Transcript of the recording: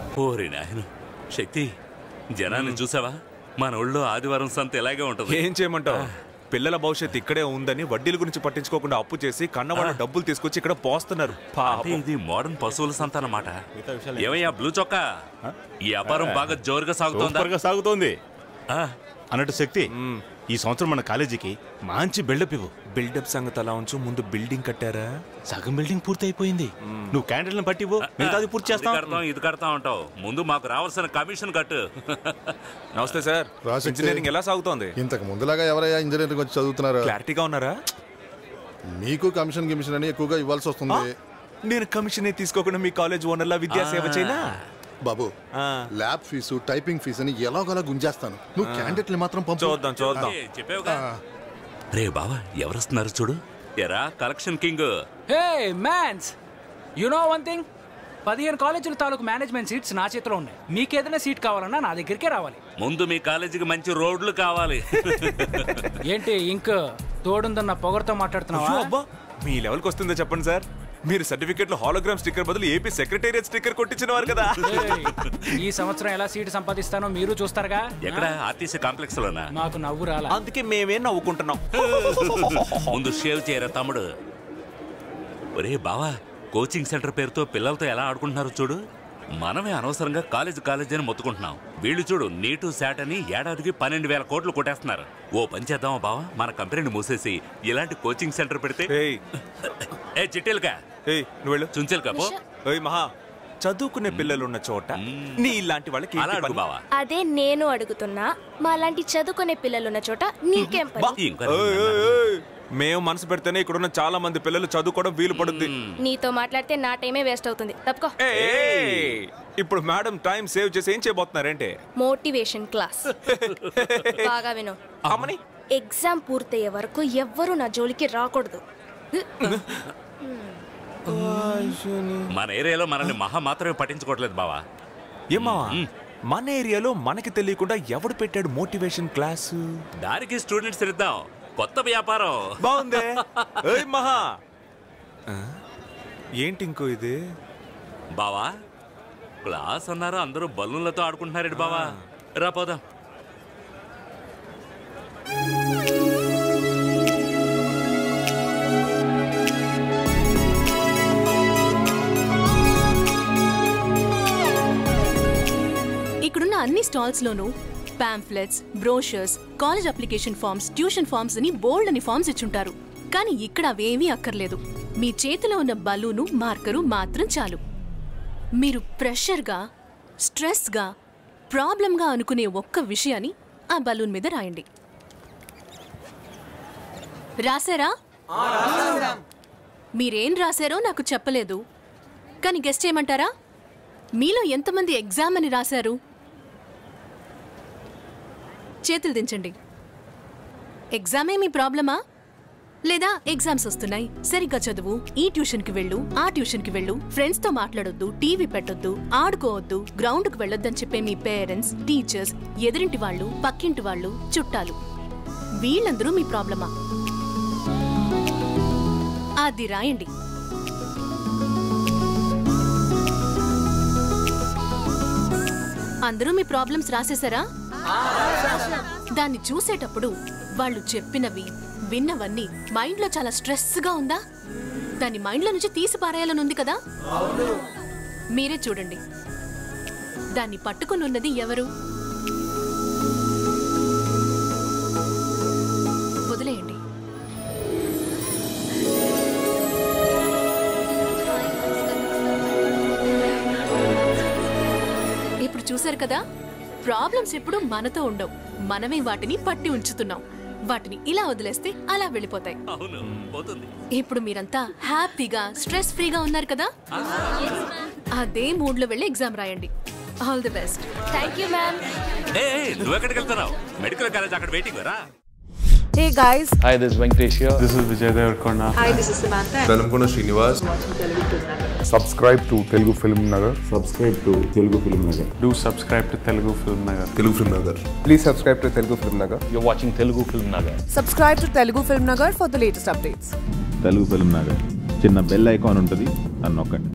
ఓరి నాయన శక్తి జనాన్ని చూసావా మన ఊళ్ళో ఆదివారం సంత ఇలాగే ఉంటది ఏం చేయమంటావు పిల్లల భవిష్యత్తు ఇక్కడే ఉందని వడ్డీల గురించి పట్టించుకోకుండా అప్పు చేసి కన్నవాళ్ళ డబ్బులు తీసుకొచ్చి ఇక్కడ పోస్తున్నారు అంటే పాపం ఇది మోడర్న్ పశువుల సంత అన్నమాట ఏమయ్యా బ్లూ చొక్కా ఈ వ్యాపారం బాగా జోరుగా సాగుతోందా సూపర్గా సాగుతోంది ఆ, అన్నట్టు శక్తి ఈ సంవత్సరం మన కాలేజీకి మంచి బిల్డప్ ఇవ్వు బిల్డప్ సంగతి అలా ఉంచు ముందు బిల్డింగ్ కట్టారా సగం బిల్డింగ్ పూర్తి అయిపోయింది నువ్వు క్యాండిల్ని పట్టి ఇవ్వు మిగతాది పూర్తి అది చేస్తాం కడతాం ఇది కడతాం అంటావు ముందు మాకు రావాల్సిన కమిషన్ కట్టు నమస్తే సార్ రాశక్తి. ఇంజనీరింగ్ ఎలా సాగుతోంది ఇంతకు ముందులాగా ఎవరయ్యా ఇంజనీరింగ్ వచ్చి చదువుతున్నారు క్లారిటీగా ఉన్నారా మీకు కమిషన్ గిమిషన్ అని ఎక్కువగా ఇవ్వాల్సి వస్తుంది నేను కమిషన్ తీసుకోకుండా మీ కాలేజ్ ఓనర్లా విద్యా సేవ చేయనా బాబు ఆ. ల్యాబ్ ఫీజు టైపింగ్ ఫీజు అని ఎలాగోలా గుంజేస్తాను నువ్వు క్యాండిడేట్లు మాత్రం పంపు చూద్దాం చూద్దాం ఏ, చెప్పావుగా రే బావా ఎవరొస్తున్నారు చూడు ఎరా collection king hey mans you know one thing పదిహేను కాలేజీల తాలూకు మేనేజ్మెంట్ సీట్స్ నా చేతిలో ఉన్నాయి మీకేదైనా సీట్ కావాలన్నా నా దగ్గరికే రావాలి ముందు మీ కాలేజీకి మంచి రోడ్లు కావాలి ఏంటి ఇంక్ తోడుందన్న పొగరుతో అయ్యో, మాట్లాడుతున్నావా అబ్బా మీ లెవెల్కి వస్తుందో చెప్పండి సార్ మీరు సర్టిఫికెట్ లో హాలోగ్రామ్ స్టిక్కర్ బదులు ఏపీ సెక్రటేరియట్ స్టిక్కర్ కొట్టించిన వారు కదా ఏయ్, ఈ సంవత్సరం ఎలా సీట్ సంపాదిస్తానో మీరు చూస్తారుగా ఎక్కడ ఆర్టీసీ కాంప్లెక్స్ లోనా మాకు నవ్వు రాలా అందుకే మేమే నవ్వుకుంటున్నాం ముందు షేవ్ చేయరా తమ్ముడు ఒరే బావా కోచింగ్ సెంటర్ పేరుతో పిల్లలతో ఎలా ఆడుకుంటున్నారు చూడు మనమే అనవసరంగా కాలేజ్ కాలేజ్ అని మొత్తుకుంటున్నాం వీళ్ళు చూడు నీటు శాట్ అని ఏడాదికి పన్నెండు వేల కోట్లు కొట్టేస్తున్నారు ఓ పని చేద్దామా బావా మన కంపెనీని మూసేసి ఇలాంటి కోచింగ్ సెంటర్ పెడితే ఏయ్ ఏ చిట్టెలుకా ఏయ్ నువ్వు వెళ్ళు చుంచెలుకా పో ఏయ్ మహా చదువుకునే పిల్లలు ఉన్న చోట నీ ఇలాంటి వాళ్ళకి అలా ఏంటి అడుగు పని? బావా అదే నేను అడుగుతున్నా మా లాంటి చదువుకునే పిల్లలున్న చోట నీకేం పని ఇంకా ఏయ్, ఏయ్, ఏయ్. మేము మనసు పెడితేనే ఇక్కడ ఉన్న చాలా మంది పిల్లలు చదువుకోవడం వీలు పడుద్ది నీతో మాట్లాడితే నా టైమే వేస్ట్ అవుతుంది తప్పుకో ఏయ్, ఇప్పుడు మేడం టైం సేవ్ చేసి ఏం చేయబోతున్నారేంటి మోటివేషన్ క్లాస్ బాగా విను అమ్మని ఎగ్జామ్ పూర్తయ్యే వరకు ఎవ్వరూ నా జోలికి రాకూడదు మన ఏరియాలో మనల్ని మహా మాత్రమే పట్టించుకోవట్లేదు బావా ఏమా మన ఏరియాలో మనకి తెలియకుండా ఎవడు పెట్టాడు మోటివేషన్ క్లాసు దానికి స్టూడెంట్స్ ఇద్దాం కొత్త వ్యాపారం బాగుందే ఏయ్ మహా ఆ? ఏంటి ఇంకో ఇది బావా క్లాస్ అన్నారు అందరూ బలూన్లతో ఆడుకుంటున్నారేంటి బావా రా పోదాం ఇక్కడున్న అన్ని స్టాల్స్ లోనూ pamphlets brochures college application forms tuition forms అని బోల్డ్ అని ఫామ్స్ ఇచ్చుంటారు కానీ ఇక్కడ అవేమీ అక్కర్లేదు మీ చేతిలో ఉన్న బలూను మార్కరు మాత్రం చాలు మీరు ప్రెషర్గా స్ట్రెస్గా ప్రాబ్లంగా అనుకునే ఒక్క విషయాన్ని ఆ బలూన్ మీద రాయండి రాశారా మీరేం రాశారో నాకు చెప్పలేదు కానీ గెస్ట్ చేయమంటారా మీలో ఎంతమంది ఎగ్జామ్ అని రాశారు చేతులు దించండి ఎగ్జామే మీ ప్రాబ్లమా లేదా ఎగ్జామ్స్ వస్తున్నాయి సరిగ్గా చదువు ఈ ట్యూషన్కి వెళ్ళు ఆ ట్యూషన్కి వెళ్ళు ఫ్రెండ్స్తో మాట్లాడొద్దు టీవీ పెట్టొద్దు ఆడుకోవద్దు గ్రౌండ్కి వెళ్ళొద్దని చెప్పే మీ పేరెంట్స్ టీచర్స్ ఎదురింటి వాళ్ళు పక్కింటి వాళ్ళు చుట్టాలు వీళ్ళందరూ మీ ప్రాబ్లమా అది రాయండి అందరూ మీ ప్రాబ్లమ్స్ రాసేసారా దాన్ని చూసేటప్పుడు వాళ్ళు చెప్పినవి విన్నవన్నీ మైండ్లో చాలా స్ట్రెస్గా ఉందా దాన్ని మైండ్లో నుంచి తీసి పారేయాలని ఉంది కదా మీరే చూడండి దాన్ని పట్టుకుని ఉన్నది ఎవరు వదిలేయండి ఇప్పుడు చూశారు కదా ప్రాబ్లమ్స్ ఎప్పుడు మనతో ఉండవు మనమే వాటిని పట్టి ఉంచుతున్నాం వాటిని ఇలా వదిలేస్తే అలా వెళ్ళిపోతాయి అవును పోతుంది ఇప్పుడు మీరంతా హ్యాపీగా స్ట్రెస్ ఫ్రీగా ఉన్నారు కదా అదే మూడ్ లో వెళ్ళి ఎగ్జామ్ రాయండి all the best thank you ma'am ఏ ఏ, నువ్వు ఎక్కడికి వెళ్తున్నావు మెడికల్ కాలేజ్ అక్కడ వెయిటింగ్ రా Hey guys, Hi, this is Venkatesh here. This is Vijay Devarkonda. hi, this is Samantha. Velankonda Srinivas subscribe to Telugu Film Nagar subscribe to Telugu Film Nagar Do subscribe to Telugu Film Nagar. Telugu Film Nagar please subscribe to Telugu Film Nagar You're watching Telugu Film Nagar. Subscribe to Telugu Film Nagar for the latest updates. Telugu Film Nagar చిన్న bell icon ఉంటుంది అని నొక్కండి